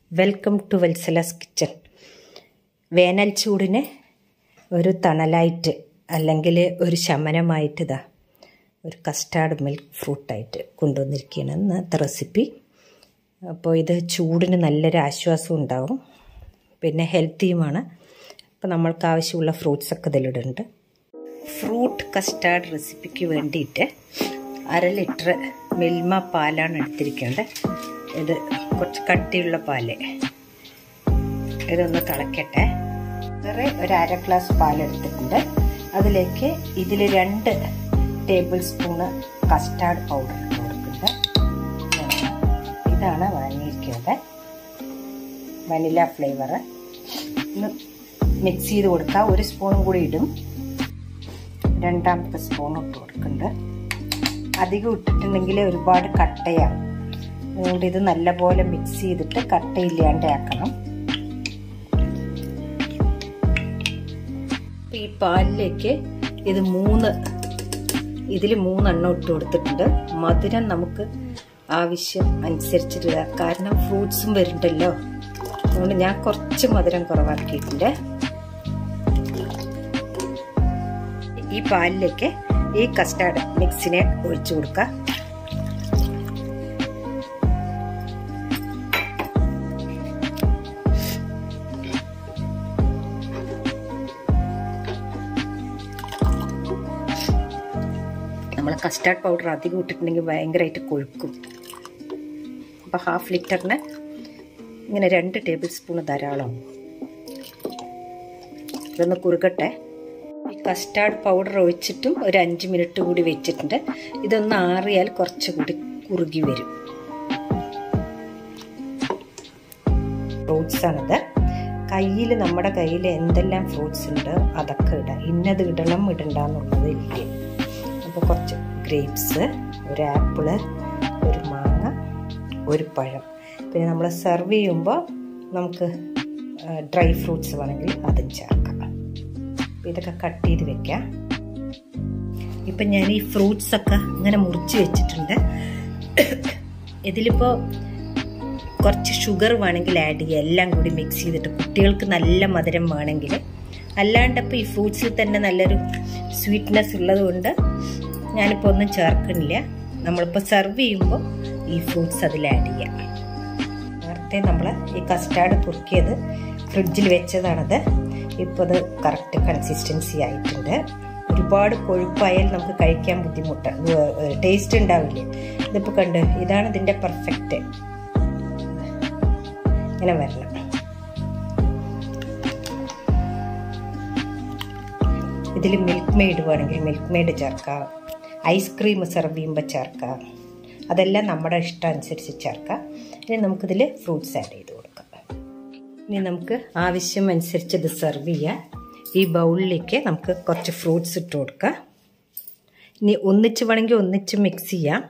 welcome to വെൽസലസ് kitchen വേനൽ ചൂടിന് ഒരു തണലായിട്ട് അല്ലെങ്കിൽ ഒരു ശമനമായിട്ട് ഇതാ ഒരു കസ്റ്റാർഡ് മിൽക്ക് ഫ്രൂട്ടായിട്ട് കൊണ്ടുവന്നിരിക്കുകയാണ് ഇന്നത്തെ റെസിപ്പി അപ്പോൾ ഇത് ചൂടിന് നല്ലൊരു ആശ്വാസം ഉണ്ടാവും പിന്നെ ഹെൽത്തിയുമാണ് അപ്പോൾ നമ്മൾക്ക് ആവശ്യമുള്ള ഫ്രൂട്ട്സൊക്കെ ഇതിലിടുന്നുണ്ട് ഫ്രൂട്ട് കസ്റ്റാർഡ് റെസിപ്പിക്ക് വേണ്ടിയിട്ട് അര ലിറ്റർ മിൽമ പാലാണ് എടുത്തിരിക്കേണ്ടത് ഇത് കുറച്ച് കട്ടിയുള്ള പാല് ഇതൊന്ന് തിളക്കട്ടെ വേറെ ഒരു അര ഗ്ലാസ് പാലെടുത്തിട്ടുണ്ട് അതിലേക്ക് ഇതിൽ രണ്ട് ടേബിൾ സ്പൂണ് കസ്റ്റാർഡ് പൗഡർ ഇട്ട് കൊടുക്കുന്നുണ്ട് ഇതാണ് വാങ്ങിയിരിക്കുന്നത് വനില ഫ്ലേവർ ഒന്ന് മിക്സ് ചെയ്ത് കൊടുക്കുക ഒരു സ്പൂണും കൂടി ഇടും രണ്ടാമത്തെ സ്പൂൺ ഇട്ട് കൊടുക്കുന്നുണ്ട് അധികം ഇട്ടിട്ടുണ്ടെങ്കിൽ ഒരുപാട് കട്ടയാവും അതുകൊണ്ട് ഇത് നല്ലപോലെ മിക്സ് ചെയ്തിട്ട് കട്ടയില്ലാണ്ട് ആക്കണം ഈ പാലിലേക്ക് ഇത് മൂന്ന് ഇതിൽ മൂന്നെണ്ണം ഇട്ട് കൊടുത്തിട്ടുണ്ട് മധുരം നമുക്ക് ആവശ്യം അനുസരിച്ചിട്ട് കാരണം ഫ്രൂട്ട്സും വരുന്നുണ്ടല്ലോ അതുകൊണ്ട് ഞാൻ കുറച്ച് മധുരം കുറവാക്കിയിട്ടുണ്ട് ഈ പാലിലേക്ക് ഈ കസ്റ്റാർഡ് മിക്സിനെ ഒഴിച്ചു കൊടുക്കുക നമ്മൾ കസ്റ്റാർഡ് പൗഡർ അധികം ഇട്ടിട്ടുണ്ടെങ്കിൽ ഭയങ്കരമായിട്ട് കൊഴുക്കും അപ്പോൾ ഹാഫ് ലിറ്ററിന് ഇങ്ങനെ രണ്ട് ടേബിൾ സ്പൂൺ ധാരാളം ഇതൊന്ന് കുറുകട്ടെ ഈ കസ്റ്റാർഡ് പൗഡർ ഒഴിച്ചിട്ടും ഒരു അഞ്ച് മിനിറ്റ് കൂടി വെച്ചിട്ടുണ്ട് ഇതൊന്ന് ആറിയാൽ കുറച്ചുകൂടി കുറുകി വരും ഫ്രൂട്ട്സ് ആണിത് കയ്യിൽ നമ്മുടെ കയ്യിൽ എന്തെല്ലാം ഫ്രൂട്ട്സ് ഉണ്ട് അതൊക്കെ ഇടാം ഇന്നത് ഇടണം ഇടണ്ടെന്നുള്ളത് ഇല്ല അപ്പോൾ കുറച്ച് ഗ്രേപ്സ് ഒരു ആപ്പിള് ഒരു മാങ്ങ ഒരു പഴം പിന്നെ നമ്മൾ സെർവ് ചെയ്യുമ്പോൾ നമുക്ക് ഡ്രൈ ഫ്രൂട്ട്സ് വേണമെങ്കിൽ അതും ചേർക്കാം ഇതൊക്കെ കട്ട് ചെയ്ത് വെക്കാം ഇപ്പം ഞാൻ ഈ ഫ്രൂട്ട്സ് ഒക്കെ ഇങ്ങനെ മുറിച്ച് വെച്ചിട്ടുണ്ട് ഇതിലിപ്പോൾ കുറച്ച് ഷുഗർ വേണമെങ്കിൽ ആഡ് ചെയ്യുക എല്ലാം കൂടി മിക്സ് ചെയ്തിട്ട് കുട്ടികൾക്ക് നല്ല മധുരം വേണമെങ്കിൽ അല്ലാണ്ടപ്പോൾ ഈ ഫ്രൂട്ട്സിൽ തന്നെ നല്ലൊരു സ്വീറ്റ്നെസ് ഉള്ളത് കൊണ്ട് ഞാനിപ്പോൾ ഒന്നും ചേർക്കണില്ല നമ്മളിപ്പോൾ സെർവ് ചെയ്യുമ്പോൾ ഈ ഫ്രൂട്ട്സ് അതിൽ ആഡ് ചെയ്യാം നേരത്തെ നമ്മൾ ഈ കസ്റ്റാർഡ് കുറുക്കിയത് ഫ്രിഡ്ജിൽ വെച്ചതാണത് ഇപ്പോൾ അത് കറക്റ്റ് കൺസിസ്റ്റൻസി ആയിട്ടുണ്ട് ഒരുപാട് കൊഴുപ്പായാൽ നമുക്ക് കഴിക്കാൻ ബുദ്ധിമുട്ട് ടേസ്റ്റ് ഉണ്ടാവില്ലേ ഇതിപ്പോൾ കണ്ട് ഇതാണ് ഇതിൻ്റെ പെർഫെക്റ്റ് ഇങ്ങനെ വരണം ഇതിൽ മിൽക്ക് മെയ്ഡ് വേണമെങ്കിൽ മിൽക്ക് മെയ്ഡ് ചേർക്കാം ഐസ്ക്രീം സെർവ് ചെയ്യുമ്പോൾ ചേർക്കാം അതെല്ലാം നമ്മുടെ ഇഷ്ടം അനുസരിച്ച് ചേർക്കാം ഇനി നമുക്കിതിൽ ഫ്രൂട്ട്സ് ആഡ് ചെയ്ത് കൊടുക്കാം ഇനി നമുക്ക് ആവശ്യം അനുസരിച്ച് ഇത് സെർവ് ചെയ്യാം ഈ ബൗളിലേക്ക് നമുക്ക് കുറച്ച് ഫ്രൂട്ട്സ് ഇട്ട് കൊടുക്കാം ഇനി ഒന്നിച്ച് വേണമെങ്കിൽ ഒന്നിച്ച് മിക്സ് ചെയ്യാം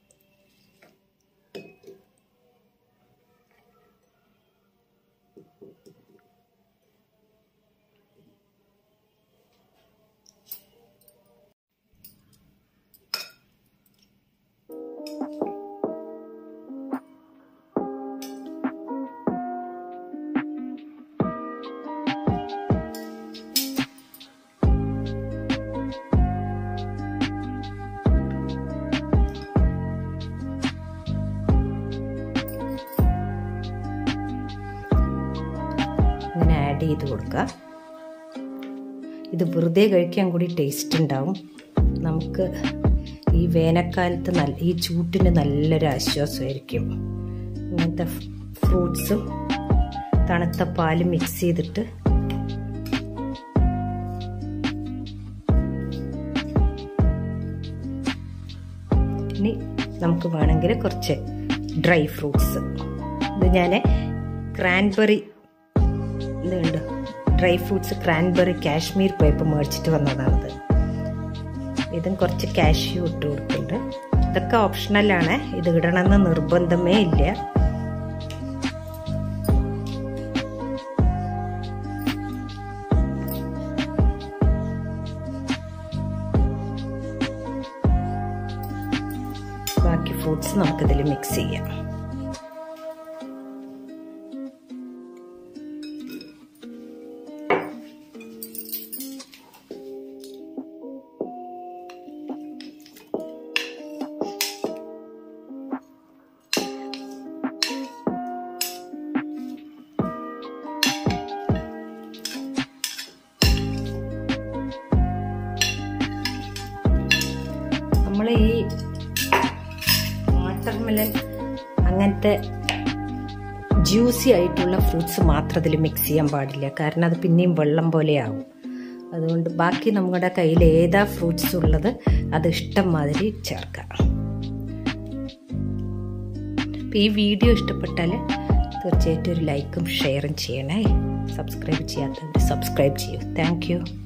ഇങ്ങനെ ആഡ് ചെയ്ത് കൊടുക്കുക ഇത് വെറുതെ കഴിക്കാൻ കൂടി ടേസ്റ്റ് ഉണ്ടാവും നമുക്ക് ഈ വേനൽക്കാലത്ത് നല്ല ഈ ചൂട്ടിന് നല്ലൊരു ആശ്വാസമായിരിക്കും ഇങ്ങനത്തെ ഫ്രൂട്ട്സും തണുത്ത പാലും മിക്സ് ചെയ്തിട്ട് ഇനി നമുക്ക് വേണമെങ്കിൽ കുറച്ച് ഡ്രൈ ഫ്രൂട്ട്സ് ഇത് ഞാൻ ക്രാൻബെറി ഇതുണ്ട് ഡ്രൈ ഫ്രൂട്ട്സ് ക്രാൻബെറി കാശ്മീർ പോയപ്പോൾ മേടിച്ചിട്ട് വന്നതാണത് ഇതും കുറച്ച് കാഷ്യൂ ഇട്ട് കൊടുക്കുന്നുണ്ട് ഇതൊക്കെ ഓപ്ഷണലാണ് ഇത് ഇടണമെന്ന് നിർബന്ധമേ ഇല്ല ബാക്കി ഫ്രൂട്ട്സ് നമുക്കിതിൽ മിക്സ് ചെയ്യാം വാട്ടർമെലൺ അങ്ങനത്തെ ജ്യൂസി ആയിട്ടുള്ള ഫ്രൂട്ട്സ് മാത്രം അതിൽ മിക്സ് ചെയ്യാൻ പാടില്ല കാരണം അത് പിന്നെയും വെള്ളം പോലെയാവും അതുകൊണ്ട് ബാക്കി നമ്മുടെ കയ്യിൽ ഏതാ ഫ്രൂട്ട്സ് ഉള്ളത് അത് ഇഷ്ടം മാതിരി ചേർക്കാം അപ്പോൾ ഈ വീഡിയോ ഇഷ്ടപ്പെട്ടാൽ തീർച്ചയായിട്ടും ഒരു ലൈക്കും ഷെയറും ചെയ്യണേ സബ്സ്ക്രൈബ് ചെയ്യാത്തവർ സബ്സ്ക്രൈബ് ചെയ്യൂ താങ്ക്